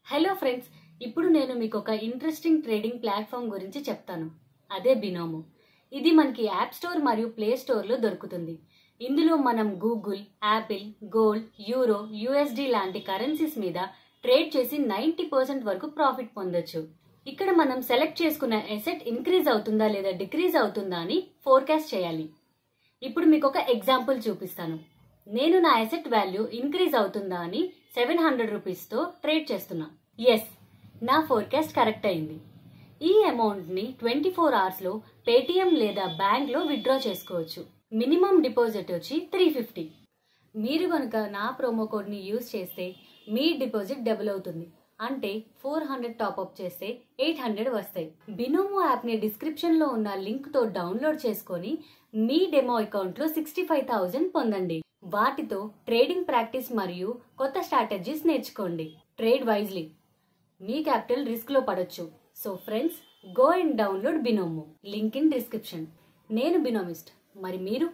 Hello friends ఇప్పుడు నేను మీకు ఒక ఇంట్రెస్టింగ్ ట్రేడింగ్ ప్లాట్ఫామ్ గురించి చెప్తాను అదే బినోమో ఇది మనకి యాప్ స్టోర్ మరియు ప్లే స్టోర్లో దొరుకుతుంది ఇందులో మనం Google Apple gold euro USD లాంటి కరెన్సీస్ మీద ట్రేడ్ చేసి నైంటీ పర్సెంట్ వరకు ప్రాఫిట్ పొందొచ్చు ఇక్కడ మనం సెలెక్ట్ చేసుకున్న ఎసెట్ ఇంక్రీజ్ అవుతుందా లేదా డిక్రీజ్ అవుతుందా అని ఫోర్కాస్ట్ చేయాలి ఇప్పుడు మీకు ఒక ఎగ్జాంపుల్ చూపిస్తాను నేను నా అసెట్ వాల్యూ ఇంక్రీజ్ అవుతుందా అని సెవెన్ హండ్రెడ్ రూపీస్తో ట్రేడ్ చేస్తున్నా ఎస్ నా ఫోర్కాస్ట్ కరెక్ట్ అయింది ఈ అమౌంట్ని ట్వంటీ ఫోర్ అవర్స్లో పేటిఎం లేదా బ్యాంక్లో విత్డ్రా చేసుకోవచ్చు మినిమం డిపాజిట్ వచ్చి త్రీ ఫిఫ్టీ మీరు కనుక నా ప్రోమో కోడ్ని యూజ్ చేస్తే మీ డిపాజిట్ డబుల్ అవుతుంది అంటే ఫోర్ హండ్రెడ్ టాప్అప్ చేస్తే ఎయిట్ హండ్రెడ్ వస్తాయి బినోమో యాప్ని డిస్క్రిప్షన్లో ఉన్న లింక్తో డౌన్లోడ్ చేసుకొని మీ డెమో అకౌంట్లో సిక్స్టీ ఫైవ్ థౌజండ్ పొందండి వాటితో ట్రేడింగ్ ప్రాక్టీస్ మరియు కొత్త స్ట్రాటజీస్ నేర్చుకోండి ట్రేడ్ వైజ్లీ మీ క్యాపిటల్ రిస్క్లో పడొచ్చు so friends go and download Binomo link in description నేను బినోమిస్ట్ మరి మీరు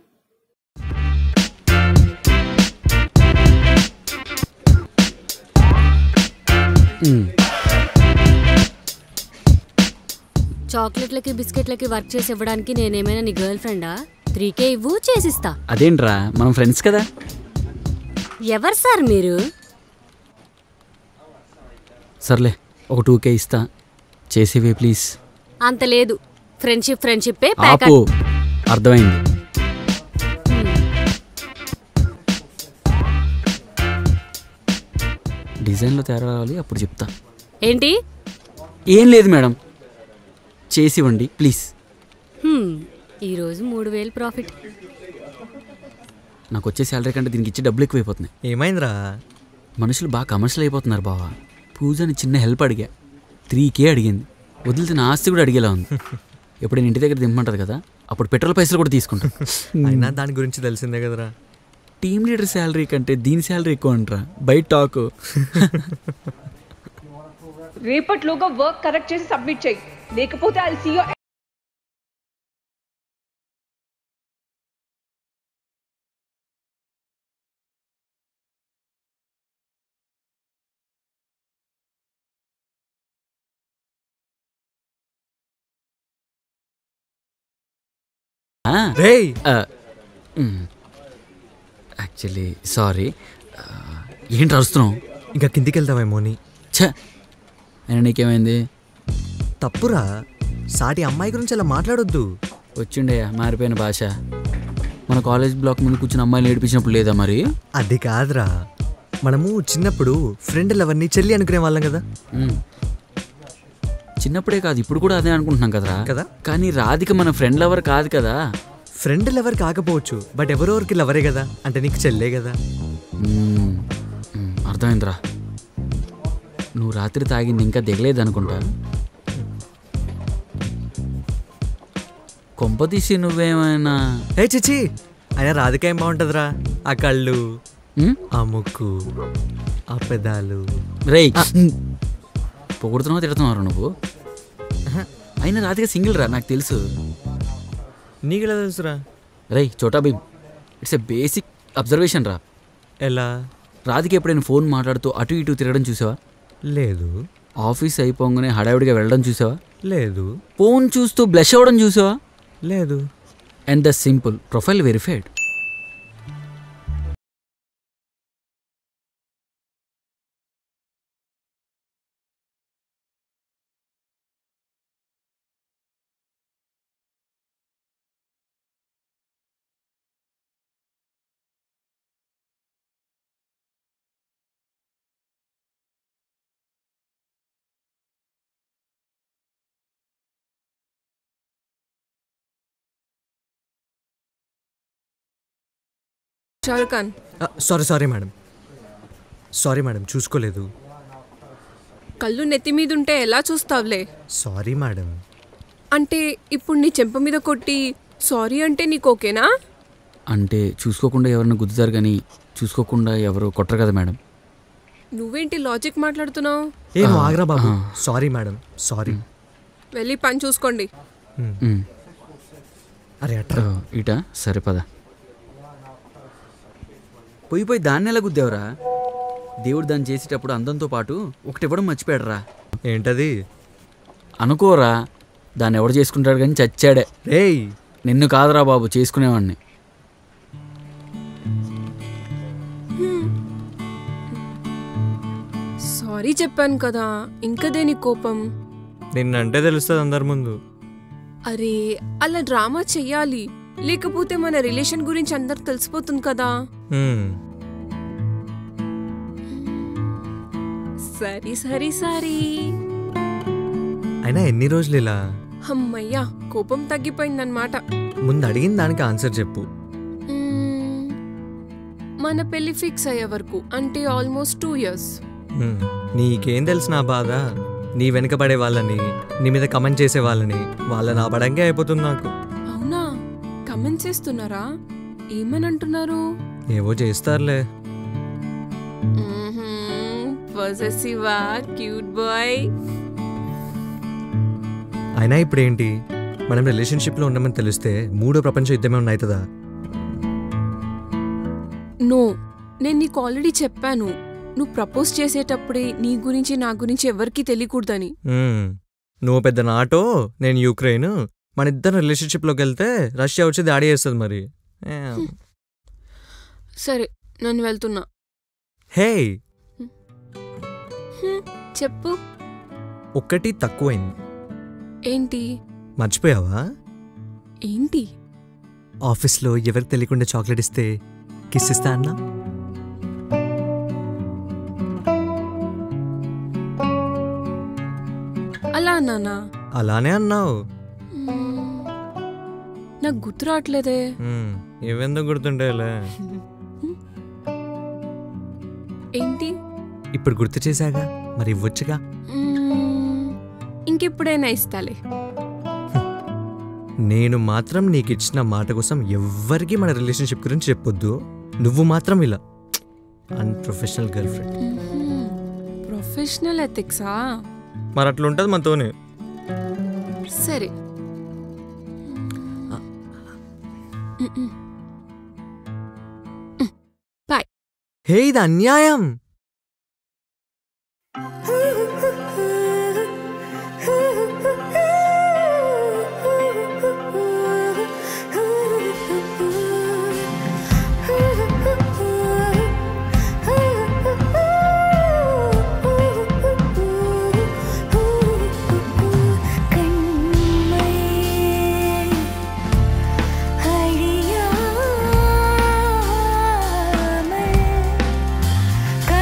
చాక్లెట్లకి బిస్కెట్లకి వర్క్ చేసి ఇవ్వడానికి నేనేమైనా నీ గర్ల్ ఫ్రెండా త్రీ కే ఇవ్వు చేసిస్తా అదేంట్రా మనం ఫ్రెండ్స్ కదా ఎవరు సార్ మీరు సర్లే ఒక టూ కే ఇస్తా చేసేవే ప్లీజ్ అంత లేదు ఫ్రెండ్షిప్ ఫ్రెండ్షిప్పే ఆపు అర్థమైంది డిజైన్లో తేడా రావాలి అప్పుడు చెప్తా ఏంటి ఏం లేదు మేడం చేసివ్వండి ప్లీజ్ హ్మ్, ఈరోజు మూడు వేలు ప్రాఫిట్ నాకు వచ్చే శాలరీ కంటే దీనికి ఇచ్చే డబ్బులు ఎక్కువైపోతున్నాయి ఏమైందిరా మనుషులు బాగా కమర్షియల్ అయిపోతున్నారు బావా పూజని చిన్న హెల్ప్ అడిగా త్రీ కే అడిగింది వదిలితే నా ఆస్తి కూడా అడిగేలా ఉంది ఎప్పుడు నేను ఇంటి దగ్గర దింపమంటది కదా అప్పుడు పెట్రోల్ పైసలు కూడా తీసుకుంటా అయినా దాని గురించి తెలిసిందే కదరా టీమ్ లీడర్ శాలరీ కంటే దీని శాలరీ ఎక్కువ అంటారా బయట టాక్ రేపట్లోగా వర్క్ కరెక్ట్ చేసి సబ్మిట్ చేయి లేకపోతే ఐ సీ యూ రేయ్ యాక్చువల్లీ సారీ ఏంటి అరుస్తున్నావు ఇంకా కిందికి వెళ్తావేమో అని ఛ అయినా నీకేమైంది తప్పురా సాటి అమ్మాయి గురించి అలా మాట్లాడొద్దు వచ్చిండయ్యా మారిపోయిన భాష మన కాలేజ్ బ్లాక్ ముందు కూర్చుని అమ్మాయిలు ఏడిపించినప్పుడు లేదా మరి అది కాదురా మనము చిన్నప్పుడు ఫ్రెండ్ లవర్ని చెల్లి అనుకునే వాళ్ళం కదా మ్. చిన్నప్పుడే కాదు ఇప్పుడు కూడా అదే అనుకుంటున్నాం కదరా కదా? కానీ రాధిక మన ఫ్రెండ్ లవర్ కాదు కదా ఫ్రెండ్ లవర్ కాకపోవచ్చు బట్ ఎవరెవరికి లవరే కదా అంటే నీకు చెల్లే కదా మ్, మ్, అర్థమైందిరా నువ్వు రాత్రి తాగింది ఇంకా దిగలేదు అనుకుంటా కొంపతీసి నువ్వేమైనా ఏ చిచి అయినా రాధిక ఏం బాగుంటుందిరా ఆ కళ్ళు మ్? ఆ ముక్కు ఆ పెదాలు రేయ్ పొగుడుతున్నావు తిడుతున్నావు నువ్వు అయినా రాధిక సింగిల్ రా నాకు తెలుసు నీకు ఎలా తెలుసురా రేయ్ Chhota Bheem it's a basic observation రా ఎలా రాధిక ఎప్పుడైనా ఫోన్ మాట్లాడుతూ అటు ఇటు తిరగడం చూసావా లేదు ఆఫీస్ అయిపోగానే హడావిడిగా వెళ్ళడం చూసావా లేదు ఫోన్ చూస్తూ బ్లష్ అవ్వడం చూసావా లేదు and the simple profile verified Shahrukh Khan sorry sorry madam sorry madam చూసుకోలేదు కళ్ళు నెత్తి మీద ఉంటే ఎలా చూస్తావులే సారీ మేడం అంటే ఇప్పుడు నీ చెంప మీద కొట్టి సారీ అంటే నీకు ఓకేనా అంటే చూసుకోకుండా ఎవరిని గుద్దుతారు కానీ చూసుకోకుండా ఎవరు కొట్టరు కదా మేడం నువ్వేంటి లాజిక్ మాట్లాడుతున్నావు ఏ నువ్వు ఆగ్రా బాబు సారీ మేడం సారీ వెళ్ళి పని చూసుకోండి మ్. అరే అట్రా ఓ, ఇటా సరే పద పోయి పోయి దాన్ని ఎలా గుద్దావురా దేవుడు దాన్ని చేసేటప్పుడు అందంతో పాటు ఒకటి ఇవ్వడం మర్చిపోయాడురా ఏంటది అనుకోరా దాన్ని ఎవడు చేసుకుంటాడు కానీ చచ్చాడే రేయ్ నిన్ను కాదురా బాబు చేసుకునేవాడిని సారీ చెప్పాను కదా ఇంకా దేని కోపం నిన్నంటే తెలుస్తుంది అందరి ముందు అరే అలా డ్రామా చెయ్యాలి లేకపోతే మన రిలేషన్ గురించి అందరికి తెలిసిపోతుంది కదా హ్మ్. సరి సరి సరి అయినా ఎన్ని రోజులు ఇలా అమ్మయ్యా కోపం తగ్గిపోయిందన్నమాట ముందు అడిగిన దానికి ఆన్సర్ చెప్పు మ్మ్. మన పెళ్లి ఫిక్స్ అయ్యే వరకు అంటే ఆల్మోస్ట్ టూ ఇయర్స్ హ్మ్. నీకేం తెలుసు నా బాధ నీ వెనకబడే వాళ్ళని నీ మీద కమెంట్ చేసే వాళ్ళని వాళ్ళని ఆపడంకే అయిపోతుంది నాకు అవునా కమెంట్ చేస్తున్నారా ఏమని అంటున్నారు ఏవో చేస్తారులే పొసెసివా క్యూట్ బాయ్ అయినా ఇప్పుడేంటి మనం రిలేషన్షిప్లో ఉన్నామని తెలిస్తే మూడో ప్రపంచ యుద్ధమే ఉన్న అవుతుందా నో నేను నీకు ఆల్రెడీ చెప్పాను నువ్వు ప్రపోజ్ చేసేటప్పుడే నీ గురించి నా గురించి ఎవరికీ తెలియకూడదని హ్మ్. నువ్వు పెద్ద నాటో నేను యూక్రెయిన్ మన ఇద్దరం రిలేషన్షిప్లోకి వెళ్తే రష్యా వచ్చి దాడి చేస్తుంది మరి ఏ, సరే నేను వెళ్తున్నా హే హ్మ్, చెప్పు ఒక్కటి తక్కువైంది ఏంటి మర్చిపోయావా ఏంటి ఆఫీస్లో ఎవరికి తెలియకుండా చాక్లెట్ ఇస్తే కిస్ ఇస్తా అన్నా అలా అన్నానా అలానే అన్నావు మ్మ్. నాకు గుర్తు రావట్లేదే హ్మ్. ఇవెందుకు గుర్తుండేలే ఏంటి ఇప్పుడు గుర్తు చేశాగా మరి ఇవ్వచ్చుగా మ్మ్. ఇంకెప్పుడైనా ఇస్తాలే నేను మాత్రం నీకు ఇచ్చిన మాట కోసం ఎవ్వరికీ మన రిలేషన్షిప్ గురించి చెప్పొద్దు నువ్వు మాత్రం ఇలా అన్ప్రొఫెషనల్ గర్ల్ ఫ్రెండ్ ప్రొఫెషనల్ ఎథిక్సా మరి అట్లా ఉంటుంది మనతోనే సరే బాయ్ హే ఇది అన్యాయం கண்மை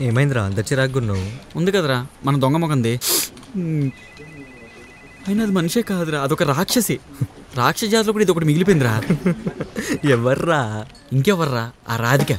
ఏమైందిరా అంత చిరాకున్నావు ఉంది కదరా మన దొంగ మొకంది అయినా అది మనిషే కాదురా అదొక రాక్షసి రాక్షస జాతిలో కూడా ఇది ఒకటి మిగిలిపోయిందిరా ఎవర్రా ఇంకెవర్రా ఆ రాధిక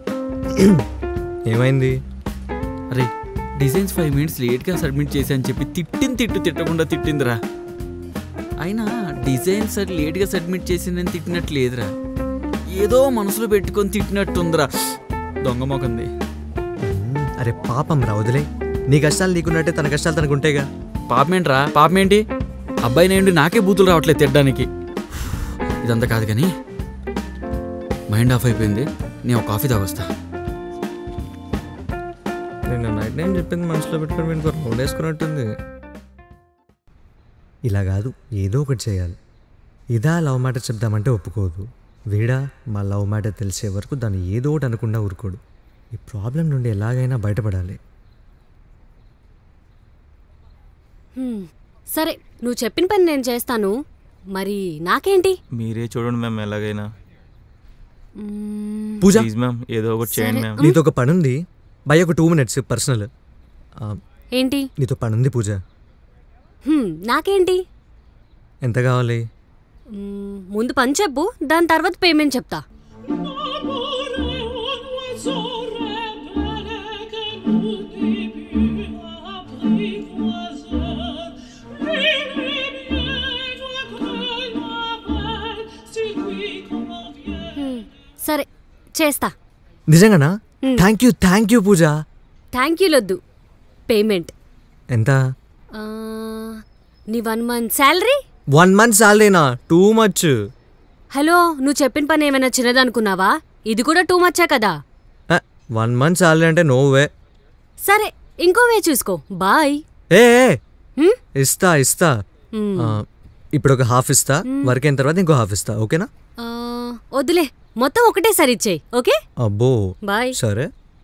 ఏమైంది అరే డిజైన్స్ ఫైవ్ మినిట్స్ లేట్గా సబ్మిట్ చేసి అని చెప్పి తిట్టిన తిట్టు తిట్టకుండా తిట్టిందిరా అయినా డిజైన్స్ అది లేట్గా సబ్మిట్ చేసిందని తిట్టినట్టు లేదురా ఏదో మనసులో పెట్టుకొని తిట్టినట్టుందిరా దొంగ మొకంది మ్మ్, అరే పాపం రా వదిలే నీ కష్టాలు నీకున్నట్టే తన కష్టాలు తనకుంటేగా పాపమేంట్రా పాపమేంటి అబ్బాయి నేండి నాకే బూతులు రావట్లేదు తిట్టడానికి ఇదంతా కాదు కానీ మైండ్ ఆఫ్ అయిపోయింది నేను ఒక కాఫీ తాగొస్తా నేను నైట్ నేను చెప్పింది మనసులో పెట్టుకొని వీడికి రౌండ్ వేసుకున్నట్టుంది ఇలా కాదు ఏదో ఒకటి చేయాలి ఇదా లవ్ మ్యాటర్ చెప్దామంటే ఒప్పుకోదు వీడా మా లవ్ మ్యాటర్ తెలిసే వరకు దాన్ని ఏదో ఒకటి అనుకుండా ఊరుకోడు ఈ ప్రాబ్లం నుండి ఎలాగైనా బయటపడాలి హ్మ్. సరే నువ్వు చెప్పిన పని నేను చేస్తాను మరి నాకేంటి మీరే చూడండి మ్యామ్ ఎలాగైనా మ్మ్, పూజ ప్లీజ్ మ్యామ్ ఏదో ఒకటి చేయండి మ్యామ్ నీతో ఒక పని ఉంది బై ఒక టూ మినిట్స్ పర్సనల్ ఏంటి నీతో పని ఉంది పూజ హ్మ్, నాకేంటి ఎంత కావాలి మ్మ్, ముందు పని చెప్పు దాని తర్వాత పేమెంట్ చెప్తా హ్మ్, సరే చేస్తా నిజంగానా thank you thank you Pooja thank you లొద్దు పేమెంట్ ఎంత ఆ, నీ one month salary one month సాలరీనా టూ మచ్ హలో నువ్వు చెప్పిన పని ఏమైనా చిన్నదనుకున్నావా ఇది కూడా టూ మచ్చా కదా వన్ మంత్ సాలరీ అంటే నో వే సరే ఇంకో వే చూసుకో బాయ్ ఏ ఏ, హ్మ్? ఇస్తా ఇస్తా మ్మ్. ఆ, ఇప్పుడు ఒక హాఫ్ ఇస్తా వర్క్ అయిన తర్వాత ఇంకో హాఫ్ ఇస్తా ఓకేనా ఆ, వద్దులే మొత్తం ఒకటేసారి ఇచ్చేయి ఓకే అబ్బో బాయ్ సరే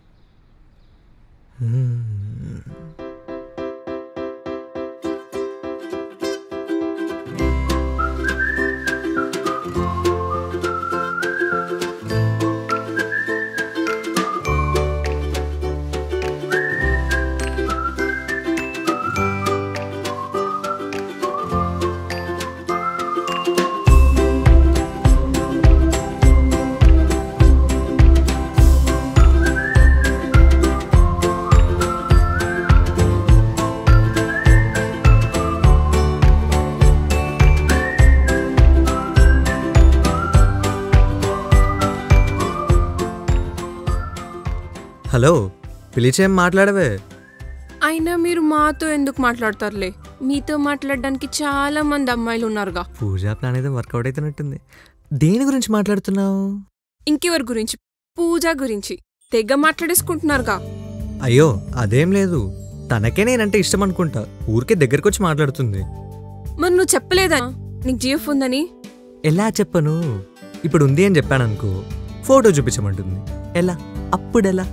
హలో పిలిచేం మాట్లాడవే అయినా మీరు మాతో ఎందుకు మాట్లాడతారులే మీతో మాట్లాడడానికి చాలా మంది అమ్మాయిలు ఉన్నారుగా పూజా ప్లాన్ అయితే వర్కౌట్ అవుతున్నట్టుంది దేని గురించి మాట్లాడుతున్నావు ఇంకెవరి గురించి పూజ గురించి తెగ మాట్లాడేసుకుంటున్నారుగా అయ్యో అదేం లేదు తనకే నేనంటే ఇష్టం అనుకుంటా ఊరికే దగ్గరికి వచ్చి మాట్లాడుతుంది మరి నువ్వు చెప్పలేదా నీకు జిఎఫ్ ఉందని ఎలా చెప్పను ఇప్పుడు ఉంది అని చెప్పాను అనుకో ఫోటో చూపించమంటుంది ఎలా అప్పుడెలా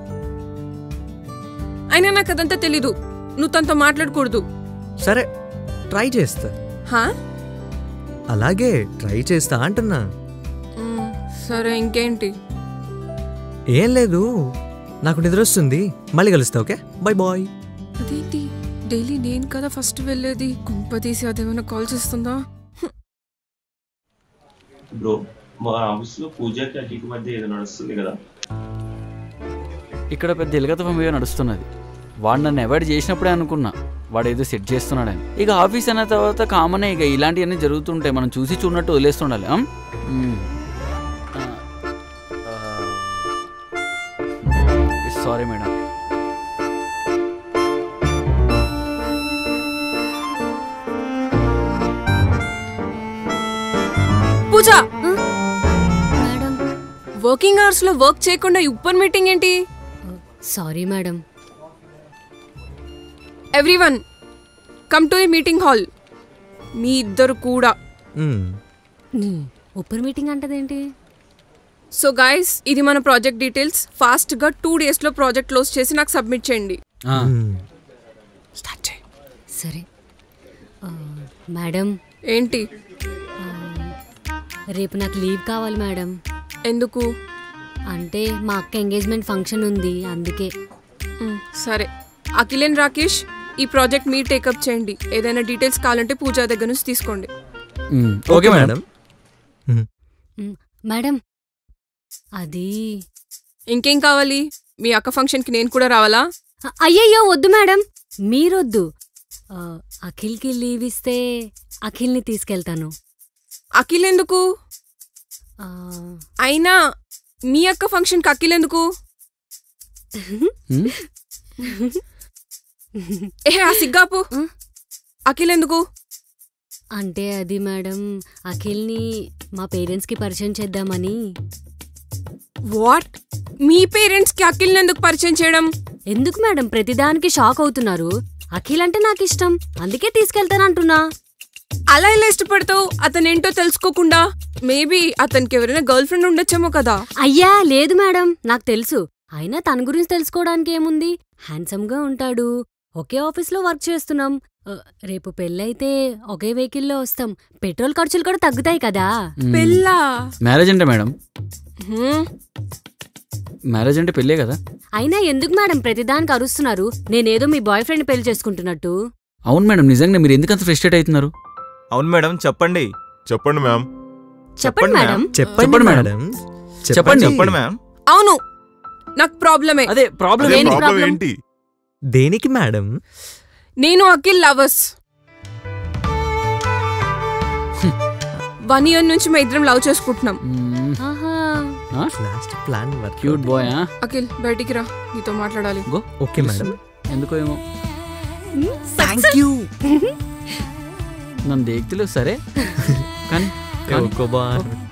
అయినా నాకు అదంతా తెలీదు నువ్వు తనతో మాట్లాడకూడదు సరే ట్రై చేస్తా హా అలాగే ట్రై చేస్తా అంటున్నా మ్, సరే ఇంకేంటి ఏం లేదు నాకు నిద్ర వస్తుంది మళ్ళీ కలుస్తా ఓకే బై బాయ్ అదేంటి డైలీ నేను కదా ఫస్ట్ వెళ్ళేది కుంప తీసి అదేమైనా కాల్ చేస్తుందా బ్రో మా ఆఫీస్లో పూజకి అటుకి మధ్య ఏదో నడుస్తుంది కదా ఇక్కడ పెద్ద ఎలుగతవం ఏదో నడుస్తున్నది వాడు నన్ను అవాయిడ్ చేసినప్పుడే అనుకున్నా వాడు ఏదో సెట్ చేస్తున్నాడని ఇక ఆఫీస్ అన్న తర్వాత కామనే ఇక ఇలాంటివన్నీ జరుగుతుంటాయి మనం చూసి చూడనట్టు వదిలేస్తుండాలి ఆమ్? మ్మ్. Sorry madam Pooja madam working hours లో వర్క్ చేయకుండా ఓపెన్ మీటింగ్ ఏంటి sorry madam everyone come to the meeting hall మీ ఇద్దరు కూడా మ్మ్. ఉప్పర్ మీటింగ్ అంటదేంటి సో గాయస్ ఇది మన ప్రాజెక్ట్ డీటెయిల్స్ ఫాస్ట్ గా టూ డేస్ లో ప్రాజెక్ట్ క్లోజ్ చేసి నాకు సబ్మిట్ చేయండి ఆ, మ్మ్. సరే ఆ, మేడం ఏంటి రేపు నాకు లీవ్ కావాలి మేడం ఎందుకు అంటే మా అక్క ఎంగేజ్మెంట్ ఫంక్షన్ ఉంది అందుకే సరే అఖిలేన్ రాకేష్ ఈ ప్రాజెక్ట్ మీరు టేకప్ చేయండి ఏదైనా డీటెయిల్స్ కావాలంటే పూజా దగ్గర నుంచి తీసుకోండి మ్మ్. ఓకే మేడం మేడం అది ఇంకేం కావాలి మీ అక్క ఫంక్షన్కి నేను కూడా రావాలా అ- అయ్యయ్యో వద్దు మేడం మీరొద్దు ఆ, అఖిల్కి లీవ్ ఇస్తే అఖిల్ని తీసుకెళ్తాను అఖిల్ ఎందుకు ఆ, అయినా మీ అక్క ఫంక్షన్కి అఖిల్ ఎందుకు మ్మ్. ఏ ఆ సిగ్గాపు ఆ? అఖిల్ ఎందుకు అంటే అది మేడం అఖిల్ని మా పేరెంట్స్కి పరిచయం చేద్దామని వాట్ మీ పేరెంట్స్కి అఖిల్ని ఎందుకు పరిచయం చేయడం ఎందుకు మేడం ప్రతిదానికి షాక్ అవుతున్నారు అఖిల్ అంటే నాకు ఇష్టం అందుకే తీసుకెళ్తానంటున్నా అలా ఎలా ఇష్టపడతావు అతను ఏంటో తెలుసుకోకుండా మేబీ అతనికి ఎవరైనా గర్ల్ ఫ్రెండ్ ఉండొచ్చేమో కదా అయ్యా లేదు మేడం నాకు తెలుసు అయినా తన గురించి తెలుసుకోవడానికి ఏముంది హ్యాండ్సమ్ గా ఉంటాడు ఒకే ఆఫీస్లో వర్క్ చేస్తున్నాం ఆ, రేపు పెళ్ళైతే ఒకే వెహికల్లో వస్తాం పెట్రోల్ ఖర్చులు కూడా తగ్గుతాయి కదా మ్మ్. పెళ్ళా మ్యారేజ్ అంటే మేడం హ్మ్. మ్యారేజ్ అంటే పెళ్ళే కదా అయినా ఎందుకు మేడం ప్రతిదానికి అరుస్తున్నారు నేనేదో మీ బాయ్ ఫ్రెండ్ పెళ్లి చేసుకుంటున్నట్టు అవును మేడం నిజంగా మీరు ఎందుకు అంత ఫ్రస్ట్రేట్ అవుతున్నారు అవును మేడం చెప్పండి చెప్పండి మ్యామ్ చెప్పండి మేడం చెప్పండి చెప్పండి మేడం. మేడం చెప్పండి. చెప్పండి మ్యామ్ అవును నాకు ప్రాబ్లమే అదే ప్రాబ్లం అదే దేనికి ప్రాబ్లం problem? ఏంటి దేనికి మేడం నేను అఖిల్ లవర్స్ వన్ ఇయర్ నుంచి మా ఇద్దరం లవ్ చేసుకుంటున్నాం ఆహా last plan work cute boy Akhil బయటికి రా నీతో మాట్లాడాలి గో ఓకే మేడం ఎందుకో ఏమో థ్యాంక్ యూ నన్ను దేక్తులేవు సరే కానీ కానీ ఒక్కో బార్